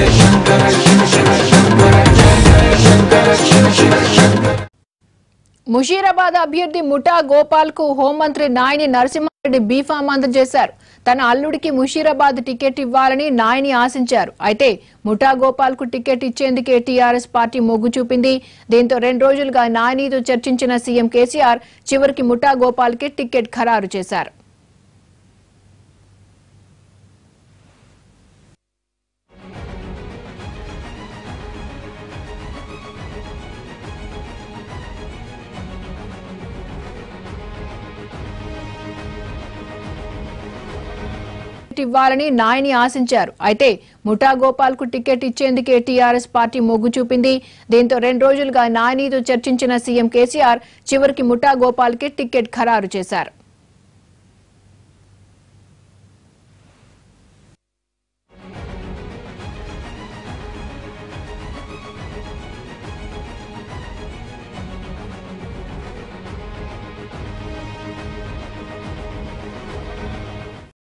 ముషీరాబాద్ అభ్యర్థి ముఠా గోపాల్ కు హోంమంత్రి నాయని నరసింహారెడ్డి బీఫామ్ అందజేశారు తన అల్లుడికి ముషీరాబాద్ టికెట్ ఇవ్వాలని నాయని ఆశించారు అయితే ముఠా గోపాల్ కు టికెట్ ఇచ్చేందుకే టీఆర్ఎస్ పార్టీ మొగ్గు చూపింది దీంతో రెండు రోజులుగా నాయనితో చర్చించిన సీఎం కేసీఆర్ చివరికి ముఠా గోపాల్ కి టికెట్ ఖరారు చేశారు టికెట్ ఇవ్వాలని నాయని ఆశించారు అయితే ముఠా గోపాల్ కు టికెట్ ఇచ్చేందుకే టీఆర్ఎస్ పార్టీ మొగ్గు చూపింది దీంతో రెండు రోజులుగా నాయనితో చర్చించిన సీఎం కేసీఆర్ చివరికి ముఠా గోపాల్ కి టికెట్ ఖరారు చేశారు